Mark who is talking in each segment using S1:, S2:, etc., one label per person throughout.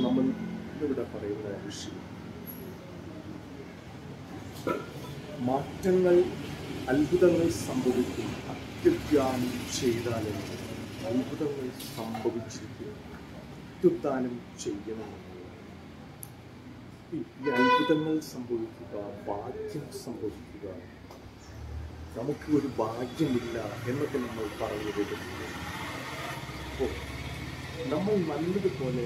S1: നമ്മൾ ഇന്നിവിടെ പറയുന്ന വിഷയം മാറ്റങ്ങൾ അത്ഭുതങ്ങൾ സംഭവിക്കും അത്യുദ്ധാനം ചെയ്താലും അത്ഭുതങ്ങൾ സംഭവിച്ചിരിക്കും അത്യുദ്ധാനം ചെയ്യണമെന്നുള്ളത് ഈ ഈ അത്ഭുതങ്ങൾ സംഭവിക്കുക ഭാഗ്യം സംഭവിക്കുക നമുക്ക് ഒരു ഭാഗ്യമില്ല എന്നൊക്കെ നമ്മൾ പറഞ്ഞു കേട്ടിട്ടുണ്ട് അപ്പോൾ നമ്മൾ നല്ലതുപോലെ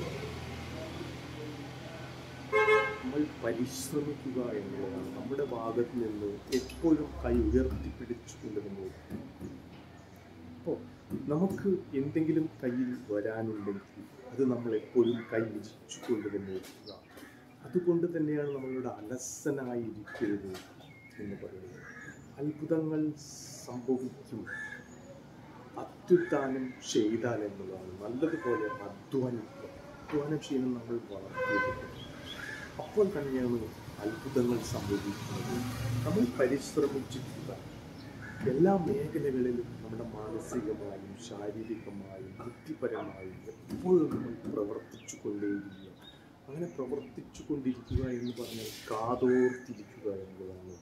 S1: നമ്മൾ പരിശ്രമിക്കുക എന്നുള്ളതാണ് നമ്മുടെ ഭാഗത്ത് നിന്ന് എപ്പോഴും കൈ ഉയർത്തിപ്പിടിച്ചുകൊണ്ട് നമ്മൾ അപ്പോൾ നമുക്ക് എന്തെങ്കിലും കയ്യിൽ വരാനുണ്ടെങ്കിൽ അത് നമ്മൾ എപ്പോഴും കൈ വിരിച്ചുകൊണ്ട് തന്നെ ഇരിക്കുക അതുകൊണ്ട് തന്നെയാണ് നമ്മളുടെ അലസനായിരിക്കരുത് എന്ന് പറയുന്നത് അത്ഭുതങ്ങൾ സംഭവിക്കും അത്യുത്ഥാനം ചെയ്താൽ എന്നുള്ളതാണ് നല്ലതുപോലെ അധ്വാനിക്കുക അധ്വാനം ചെയ്യുന്നത് നമ്മൾ വളർത്തിയെടുക്കണം അപ്പോൾ തന്നെയാണ് അത്ഭുതങ്ങൾ സംഭവിക്കുന്നത് നമ്മൾ പരിശ്രമിച്ചിട്ടുള്ള എല്ലാ മേഖലകളിലും നമ്മുടെ മാനസികമായും ശാരീരികമായും ബുദ്ധിപരമായും എപ്പോഴും നമ്മൾ പ്രവർത്തിച്ചു കൊണ്ടേയിരിക്കുക അങ്ങനെ പ്രവർത്തിച്ചു കൊണ്ടിരിക്കുക എന്ന് പറഞ്ഞാൽ കാതോർത്തിരിക്കുക എന്നതാണ്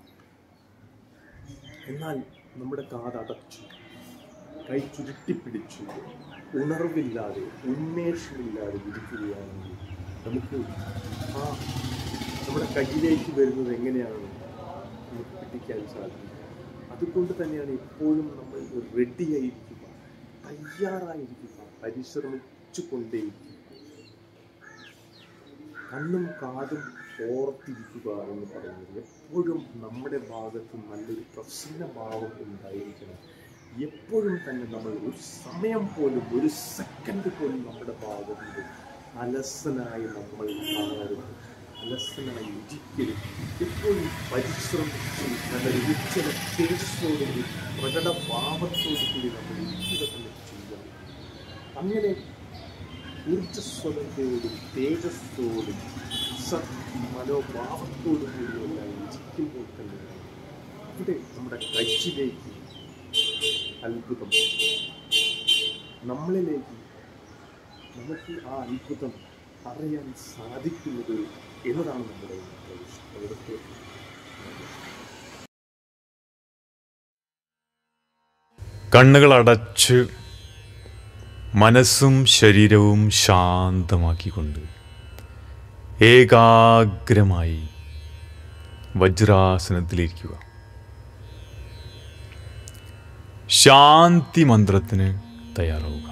S1: എന്നാൽ നമ്മുടെ കാതടച്ചു കൈ ചുരുട്ടിപ്പിടിച്ചു ഉണർവില്ലാതെ ഉന്മേഷമില്ലാതെ ഇരിക്കുകയാണെങ്കിൽ നമുക്ക് ആ നമ്മുടെ കയ്യിലേക്ക് വരുന്നത് എങ്ങനെയാണ് നമുക്ക് പിടിക്കാൻ സാധിക്കും അതുകൊണ്ട് തന്നെയാണ് എപ്പോഴും നമ്മൾ റെഡിയായിരിക്കുക തയ്യാറായിരിക്കുക പരിശ്രമിച്ചു കൊണ്ടേയിരിക്കുക കണ്ണും കാതും ഓർത്തിരിക്കുക എന്ന് പറയുന്നത് എപ്പോഴും നമ്മുടെ ഭാഗത്ത് നല്ലൊരു പ്രസന്നഭാവം ഉണ്ടായിരിക്കണം എപ്പോഴും തന്നെ നമ്മൾ ഒരു സമയം പോലും ഒരു സെക്കൻഡ് പോലും നമ്മുടെ ഭാഗത്ത് അലസനായി നമ്മൾ കാണരുത് അലസനായി ഒരിക്കലും എപ്പോഴും പരിശ്രമിച്ച് നല്ലൊരു ഉച്ചല തേജസ്സോടുകൂടി പ്രകടഭാവത്തോടു കൂടി നമ്മൾ ഇരിക്കുക തന്നെ ചെയ്യണം അങ്ങനെ ഊർജ്ജസ്വലതയോടും തേജസ്സോടും സത് മനോഭാവത്തോടും കൂടിയുള്ള ഇരിക്കുമ്പോൾ തന്നെ ഇവിടെ നമ്മുടെ കച്ചിലേക്ക് അത്ഭുതം നമ്മളിലേക്ക് നമുക്ക് ആ അത്ഭുതം അറിയാൻ സാധിക്കുന്നത് എന്നതാണ് നമ്മുടെ ഇന്നത്തെ വിഷയം. അവിടുത്തെ
S2: കണ്ണുകൾ അടച്ച് മനസ്സും ശരീരവും ശാന്തമാക്കിക്കൊണ്ട് ഏകാഗ്രമായി വജ്രാസനത്തിലിരിക്കുക ശാന്തി മന്ത്രത്തിന് തയ്യാറാവുക